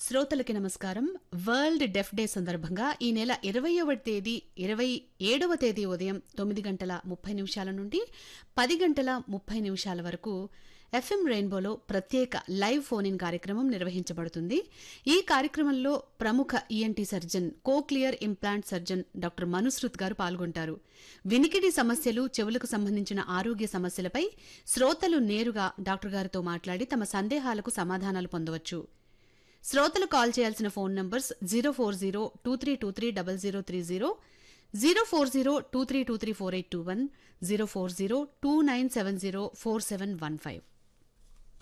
శ్రోతలకి నమస్కారం వరల్డ్ డెఫ్ డే సందర్భంగా ఈ నెల ఇరవయవ తేదీ ఇరవై ఏడవ తేదీ ఉదయం తొమ్మిది గంటల ముప్పై నిమిషాల నుండి పది గంటల ముప్పై నిమిషాల వరకు ఎఫ్ఎం రెయిన్బోలో ప్రత్యేక లైవ్ ఫోన్ ఇన్ కార్యక్రమం నిర్వహించబడుతుంది ఈ కార్యక్రమంలో ప్రముఖ ENT surgeon cochlear implant surgeon doctor Manushruth గారు పాల్గొంటారు వినికిడి సమస్యలు చెవులకు సంబంధించిన ఆరోగ్య సమస్యలపై శ్రోతలు నేరుగా డాక్టర్ గారితో మాట్లాడి తమ సందేహాలకు సమాధానాలు పొందవచ్చు శ్రోతలు కాల్ చేయాల్సిన phone numbers zero four zero two three two three double zero three zero zero four zero two three two three four eight two one zero four zero two nine seven zero four seven one five